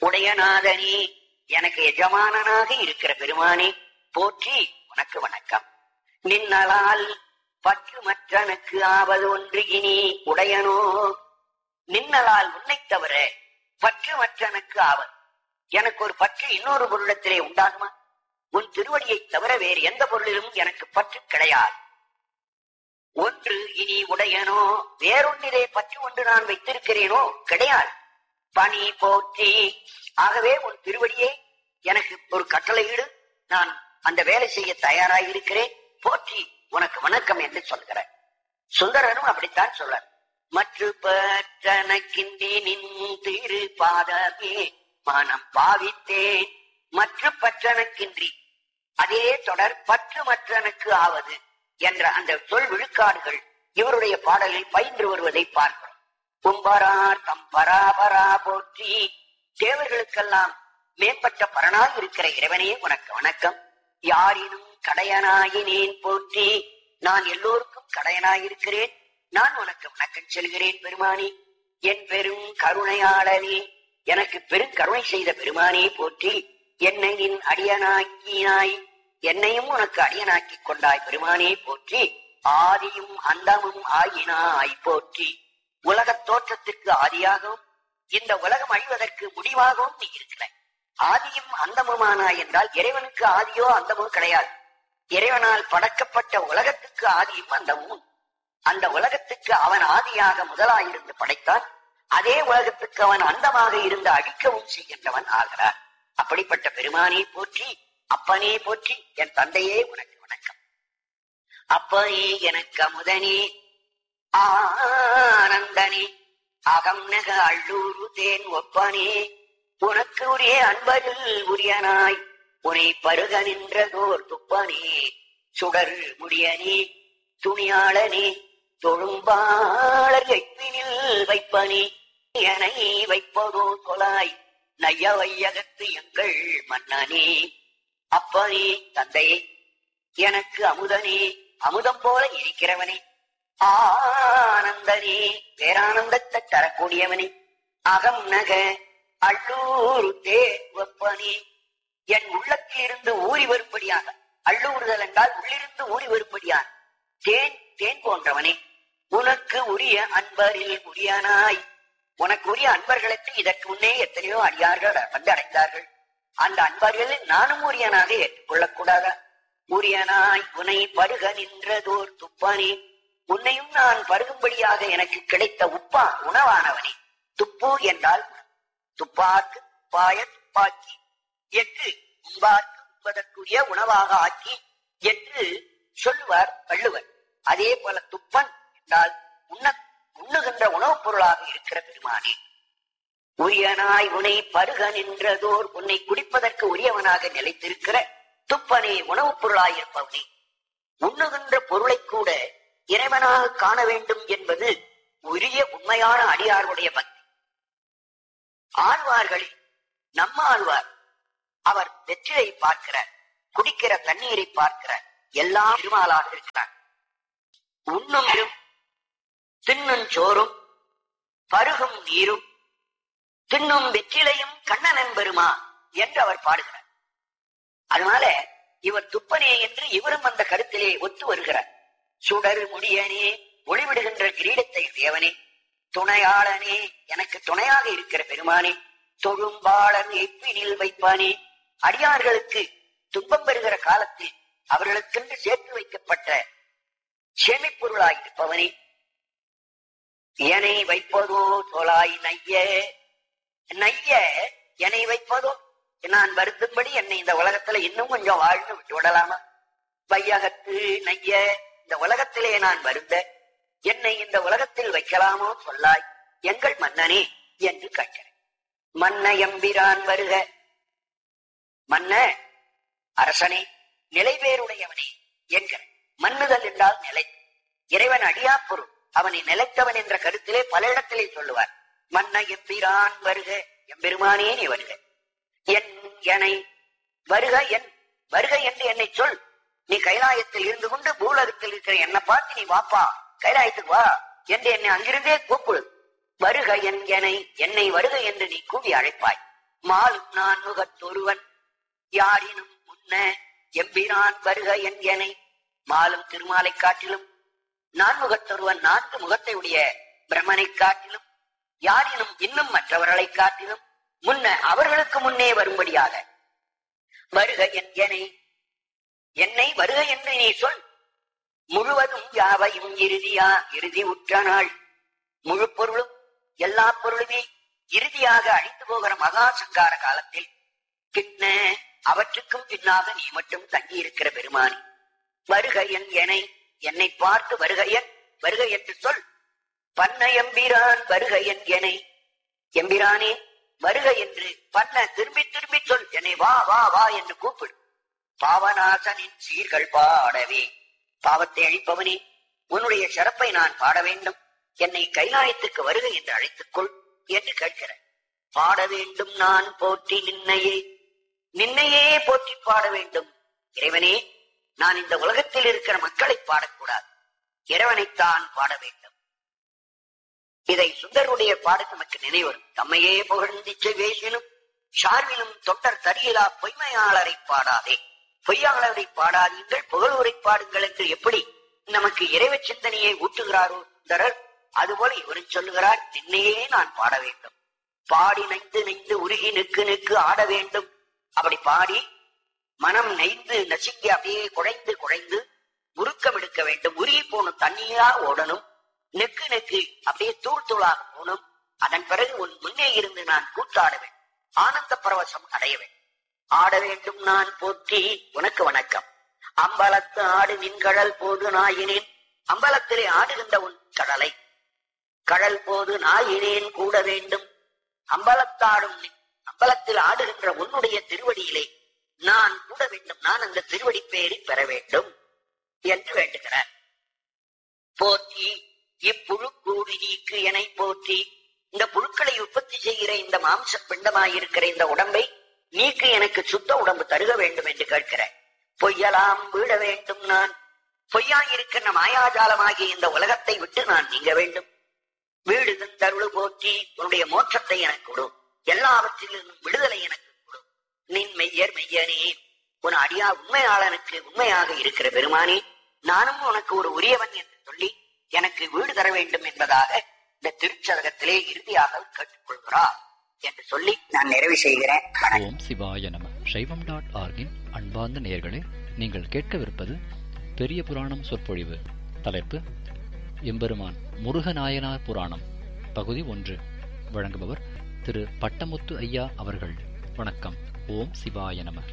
உடையநாதனே எனக்கு எஜமானனாக இருக்கிற பெருமானே போற்றி உனக்கு வணக்கம் நின்னலால் பற்று மற்றனுக்கு ஆவது ஒன்று இனி உடையனோ நின்னலால் உன்னைத் தவிர பற்று மற்றனுக்கு ஆவது எனக்கு ஒரு பற்று இன்னொரு பொருளிடத்திலே உண்டாகுமா உன் திருவடியைத் தவிர வேறு எந்த பொருளிலும் எனக்கு பற்று கிடையாது ஒன்று இனி உடையனோ வேறொன்றிலே பற்று ஒன்று நான் வைத்திருக்கிறேனோ கிடையாது பணி போற்றி ஆகவே உன் திருவடியே எனக்கு ஒரு கட்டளையிடு நான் அந்த வேலை செய்ய தயாராக இருக்கிறேன் போற்றி உனக்கு வணக்கம் என்று சொல்கிறார் சுந்தரனும் அப்படித்தான் சொல்றார் மற்ற பற்றனக்கின்றி நின் திரு பாதமே மனம் பாவித்தேன் மற்ற பற்றனக்கின்றி அதே தொடர் பற்று மற்றனுக்கு ஆவது என்ற அந்த சொல் விழுக்காடுகள் இவருடைய பாடலில் பயின்று வருவதை பார்க்கிறோம் கும்பரார் தம் பராபரா போற்றி தேவர்களுக்கெல்லாம் மேம்பட்ட பரனாய் இருக்கிற இறைவனே உனக்கு வணக்கம் யாரினும் கடையனாயினேன் போற்றி நான் எல்லோருக்கும் கடையனாயிருக்கிறேன் நான் உனக்கு வணக்கம் செல்கிறேன் பெருமானி என் பெரும் கருணையாளனே எனக்கு பெரும் கருணை செய்த பெருமானே போற்றி என்னை நின் அடியனாக்கினாய் என்னையும் உனக்கு அடியனாக்கி கொண்டாய் பெருமானே போற்றி ஆதியும் அந்தமும் ஆயினாய் போற்றி உலகத் தோற்றத்திற்கு ஆதியாகவும் இந்த உலகம் அழிவதற்கு முடிவாகவும் நீ இருக்கிறாய் ஆதியும் அந்தமுமானாய் என்றால் இறைவனுக்கு ஆதியோ அந்தமோ கிடையாது இறைவனால் படைக்கப்பட்ட உலகத்துக்கு ஆதியும் அந்தமும் அந்த உலகத்துக்கு அவன் ஆதியாக முதலாயிருந்து படைத்தான் அதே உலகத்துக்கு அவன் அந்தமாக இருந்து அழிக்கவும் செய்கின்றவன் ஆகிறார் அப்படிப்பட்ட பெருமானே போற்றி அப்பனே போற்றி என் தந்தையே உனக்கு வணக்கம் அப்பனே எனக்கு அமுதனே ஆனந்தனே அகம் நக அள்ளூரு தேன் ஒப்பனே உனக்கு உரிய அன்பரில் உரியனாய் உனை பருக நின்றதோர் துப்பனே சுடர் முடியனே துணியாளனே தொழும்பாளர் எப்பினில் வைப்பனே எனை வைப்பதோ கொலாய் நைய வையகத்து எங்கள் மன்னனே அப்பனே தந்தையே எனக்கு அமுதனே அமுதம் போல இருக்கிறவனே ஆனந்தனே பேரானந்தத்தை தரக்கூடியவனே அகம் நக அள்ளூர் தேவப்பனே என் உள்ளத்திலிருந்து ஊறி வரும்படியாக அள்ளூறுதல் என்றால் உள்ளிருந்து ஊறி வரும்படியாக தேன் தேன் போன்றவனே உனக்கு உரிய அன்பரில் உரியனாய் உனக்கு உரிய அன்பர்களுக்கு இதற்கு முன்னே எத்தனையோ அடியார்கள் வந்து அடைந்தார்கள் அந்த அன்பர்களில் நானும் உரியனாக ஏற்றுக்கொள்ளக் கூடாதா உரியனாய் உனை பருக நின்றதோர் துப்பானே உன்னையும் நான் பருகும்படியாக எனக்கு கிடைத்த உப்பா உணவானவனே துப்பு என்றால் துப்பாக்கு துப்பாய துப்பாக்கி என்று உண்பார்க்கு உண்பதற்குரிய உணவாக ஆக்கி என்று சொல்லுவார் வள்ளுவர் அதே போல துப்பன் என்றால் உண்ண உண்ணுகின்ற உணவுப் பொருளாக இருக்கிற பெருமானே உரியனாய் உனை பருக நின்றதோர் உன்னை குடிப்பதற்கு உரியவனாக நிலைத்திருக்கிற துப்பனே உணவுப் பொருளாயிருப்பவனே உண்ணுகின்ற பொருளை கூட இறைவனாக காண வேண்டும் என்பது உரிய உண்மையான அடியார்களுடைய பக்தி ஆழ்வார்களில் நம்ம ஆழ்வார் அவர் வெற்றிலை பார்க்கிறார் குடிக்கிற தண்ணீரை பார்க்கிறார் எல்லாம் திருமாலாக இருக்கிறார் உண்ணும் இரும் தின்னும் சோறும் பருகும் நீரும் தின்னும் வெற்றிலையும் கண்ணனன் பெருமா என்று அவர் பாடுகிறார் அதனால இவர் துப்பனே என்று இவரும் அந்த கருத்திலே ஒத்து வருகிறார் சுடர் முடியனே ஒளிவிடுகின்ற கிரீடத்தை தேவனே துணையாளனே எனக்கு துணையாக இருக்கிற பெருமானே தொழும்பாளன் எப்பினில் வைப்பானே அடியார்களுக்கு துன்பம் பெறுகிற காலத்தில் அவர்களுக்கென்று சேர்த்து வைக்கப்பட்ட சேமிப்பொருளாய் இருப்பவனே எனை வைப்பதோ தோளாய் நைய நைய என்னை வைப்பதோ நான் வருந்தும்படி என்னை இந்த உலகத்துல இன்னும் கொஞ்சம் வாழ்ந்து விட்டு விடலாமா வையகத்து நைய இந்த உலகத்திலே நான் வருந்த என்னை இந்த உலகத்தில் வைக்கலாமோ சொல்லாய் எங்கள் மன்னனே என்று கேட்கிறேன் மன்ன எம்பிரான் வருக மன்ன அரசனே நிலைவேறுடையவனே என்கிற மன்னுதல் என்றால் நிலை இறைவன் அடியா பொருள் அவனை நிலைத்தவன் என்ற கருத்திலே பல இடத்திலே சொல்லுவார் மன்ன எம்பிரான் வருக எம்பெருமானே நீ வருக என் எனை வருக என் வருக என்று என்னை சொல் நீ கைலாயத்தில் இருந்து கொண்டு பூலகத்தில் இருக்கிற என்னை பார்த்து நீ வாப்பா கைலாயத்துக்கு வா என்று என்னை அங்கிருந்தே கூப்பிடு வருக என் எனை என்னை வருக என்று நீ கூவி அழைப்பாய் மாலும் நான் முகத்தொருவன் யாரினும் முன்ன எம்பிரான் வருக என்கனை மாலும் திருமாலை காட்டிலும் நான் முகத்தொருவன் நான்கு முகத்தை உடைய பிரம்மனை காட்டிலும் யாரினும் இன்னும் மற்றவர்களை காட்டிலும் முன்ன அவர்களுக்கு முன்னே வரும்படியாக வருக என்கனை என்னை வருக என்று நீ சொல் முழுவதும் யாவையும் இறுதியா இறுதி உற்ற நாள் முழு பொருளும் எல்லா பொருளுமே இறுதியாக அழிந்து போகிற மகா சங்கார காலத்தில் பின்ன அவற்றுக்கும் பின்னாக நீ மட்டும் தங்கி இருக்கிற பெருமானி வருக என் எனை என்னை பார்த்து வருக என் வருக என்று சொல் பண்ண எம்பிரான் வருக என் எனை எம்பிரானே வருக என்று பண்ண திரும்பி திரும்பி சொல் என்னை வா வா வா என்று கூப்பிடு பாவநாசனின் சீர்கள் பாடவே பாவத்தை அழிப்பவனே உன்னுடைய சிறப்பை நான் பாட வேண்டும் என்னை கைலாயத்துக்கு வருக என்று அழைத்துக் கொள் என்று கேட்கிறேன் பாட வேண்டும் நான் போற்றி நின்னையே நின்னையே போற்றி பாட வேண்டும் இறைவனே நான் இந்த உலகத்தில் இருக்கிற மக்களை பாடக்கூடாது இறைவனைத்தான் பாட வேண்டும் இதை சுந்தருடைய பாடல் நமக்கு நினைவரும் தம்மையே புகழ்ந்திச்சை வேசினும் சார்பிலும் தொண்டர் தரியலா பொய்மையாளரை பாடாதே பொய்யாளரை பாடாதீங்கள் புகழூரை பாடுங்கள் என்று எப்படி நமக்கு இறைவ சிந்தனையை ஊட்டுகிறாரோ சுந்தரர் அதுபோல இவரும் சொல்லுகிறார் நின்னையே நான் பாட வேண்டும் பாடி நைந்து நைந்து உருகி நிற்கு நிற்கு ஆட வேண்டும் அப்படி பாடி மனம் நெய்ந்து நசுங்கி அப்படியே குழைந்து குழைந்து உருக்கம் எடுக்க வேண்டும் உருகி போகணும் தண்ணியா ஓடணும் நெக்கு நெக்கு அப்படியே தூள் தூளாக போகணும் அதன் பிறகு உன் முன்னே இருந்து நான் கூத்தாட வேண்டும் ஆனந்த பரவசம் அடைய வேண்டும் ஆட வேண்டும் நான் போற்றி உனக்கு வணக்கம் அம்பலத்து ஆடு நின்கடல் போது நாயினேன் அம்பலத்திலே ஆடுகின்ற உன் கடலை கடல் போது நாயினேன் கூட வேண்டும் அம்பலத்தாடும் நின் அம்பலத்தில் ஆடுகின்ற உன்னுடைய திருவடியிலே நான் கூட வேண்டும் நான் அந்த திருவடி பேரை பெற வேண்டும் என்று வேண்டுகிறார் போற்றி இப்புழு கூடி நீக்கு எனை போற்றி இந்த புழுக்களை உற்பத்தி செய்கிற இந்த மாம்ச பிண்டமாயிருக்கிற இந்த உடம்பை நீக்கு எனக்கு சுத்த உடம்பு தருக வேண்டும் என்று கேட்கிறேன் பொய்யலாம் வீட வேண்டும் நான் பொய்யாயிருக்கிற மாயாஜாலமாகிய இந்த உலகத்தை விட்டு நான் நீங்க வேண்டும் வீடு தருளு போற்றி உன்னுடைய மோட்சத்தை எனக்கு கொடு எல்லாவற்றிலிருந்தும் விடுதலை எனக்கு கொடு நின் மெய்யர் மெய்யனே உன் அடியா உண்மையாளனுக்கு உண்மையாக இருக்கிற பெருமானே நானும் உனக்கு ஒரு உரியவன் என்று சொல்லி எனக்கு வீடு தர வேண்டும் என்பதாக இந்த திருச்சதகத்திலே இறுதியாக கேட்டுக்கொள்கிறார் என்று சொல்லி நான் நிறைவு செய்கிறேன் வணக்கம் ஓம் சிவாய நம சைவம் டாட் ஆர்கின் அன்பார்ந்த நேயர்களே நீங்கள் கேட்கவிருப்பது பெரிய புராணம் சொற்பொழிவு தலைப்பு எம்பெருமான் முருகநாயனார் புராணம் பகுதி ஒன்று வழங்குபவர் திரு பட்டமுத்து ஐயா அவர்கள் வணக்கம் ஓம் சிவாய நம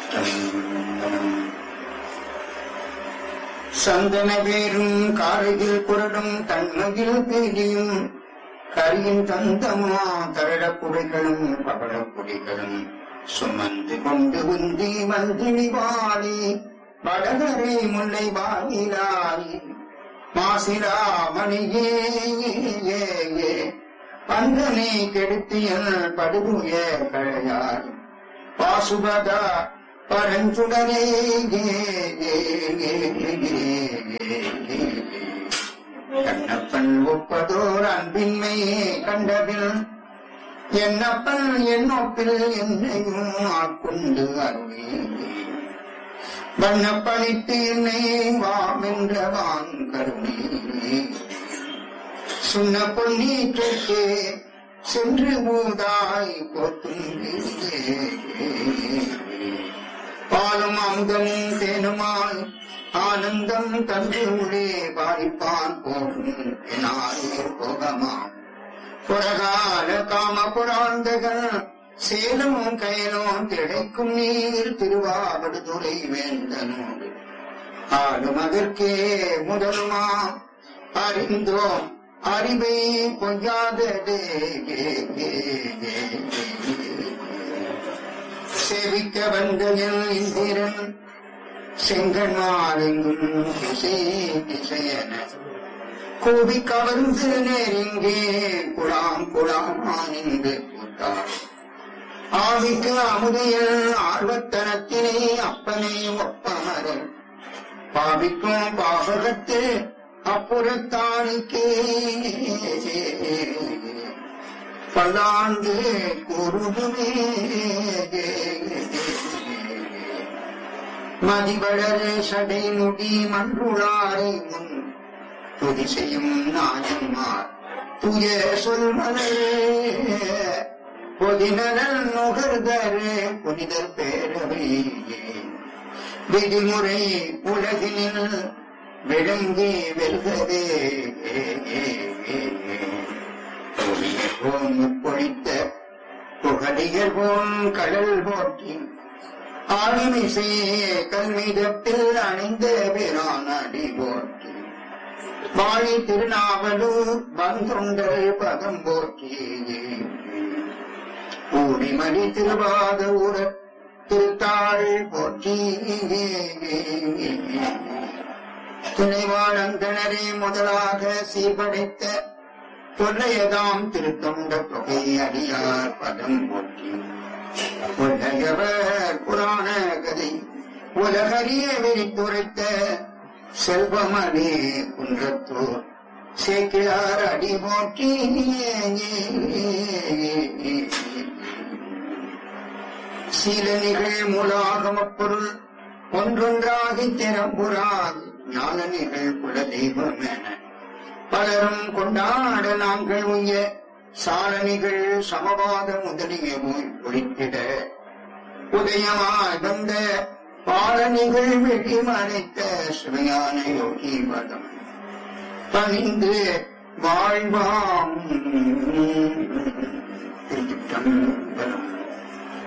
சந்தன வேரும் காரையில் குரடும் தன்மையில் பேடியும் கரியின் தந்தமா தரட குடைகளும் பவள குடிகளும் சுமந்து கொண்டு உந்தி மந்திரி வாழி வடகரை முல்லை வாயிலாய் மாசிலா மணியே ஏ, ஏ, பந்தனை கெடுத்தியல் படுகுய கழையாய் வாசுபதா பரஞ்சுடரே ஏ, ஏ, ஏ, ஏ, ஏ, ஏ. கண்ணப்பன் ஒப்பதோர் அன்பின்மையே கண்டபில் என்னப்பன் என்னொப்பில் என்னையும் ஆட்கொண்டு அருளே வண்ணப்பளித்து என்னை வாமென்ற வாங்கருணே சுண்ண பொன்னீற்றுக்கு சென்று ஊதாய் போற்றும் பாலும் அமுதமும் தேனுமாய் ஆனந்தம் தந்து உள்ளே பாரிப்பான் போகும் என்னாலே போகமாம் புறகால காம புராந்தகன் சேலம் கயலும் திளைக்கும் நீர் திருவாவடுதுறை வேந்தனோடு ஆளும் அதற்கே முதலுமா அறிந்தோம் அறிவை பொய்யாததே சேவிக்க வந்த என் இந்திரன் செங்கன்மாரெங்கும் திசை திசையன கூவி கவர்ந்து நெருங்கே குழாம் குழாமானின்று கூட்டார் ஆவிக்கு அமுதையல் ஆர்வத்தனத்தினை அப்பனை ஒப்பமரன் பாவிக்கும் பாவகத்து அப்புறத்தானுக்கே பல்லாண்டு கூறுதுமே மதிவளர் சடை முடி மன்றுளாரை முன் துதி செய்யும் நாயன்மார் துய சொல் மலரே பொதினல் நுகர்தரு புனிதர் பேரவை விதிமுறை உலகினில் விளங்கி வெல்கவே போன் பொழித்த புகழிகர் போன் கடல் போற்றி ஆளுமிசை கல்மிதத்தில் அணிந்த பிரான் அடி போற்றி வாழி திருநாவலூர் பந்தொண்டர் பதம் போற்றி ஊடிமணி திருவாத ஊர திருத்தாள் போற்றி துணைவாழந்தனரே முதலாக சீர்படைத்த தொல்லையதாம் திருத்தொண்ட தொகை அடியார் பதம் போற்றி கொள்ளையவர் புராண கதை உலகறிய விரித்துரைத்த செல்வமணி குன்றத்தூர் சேக்கிழார் அடி போற்றி சீல நிகழ் மூலாகமப் பொருள் ஒன்றொன்றாகி திறம்புறாது ஞான நிகழ் குல தெய்வம் என பலரும் கொண்டாட நாங்கள் உய்ய சாலனிகள் சமவாத முதலிய போய் ஒழித்திட உதயமாய் வந்த பாலனிகள் வெட்டி மறைத்த சுவையான யோகி பதம் பணிந்து வாழ்வாம் திருச்சிற்றம்பலம்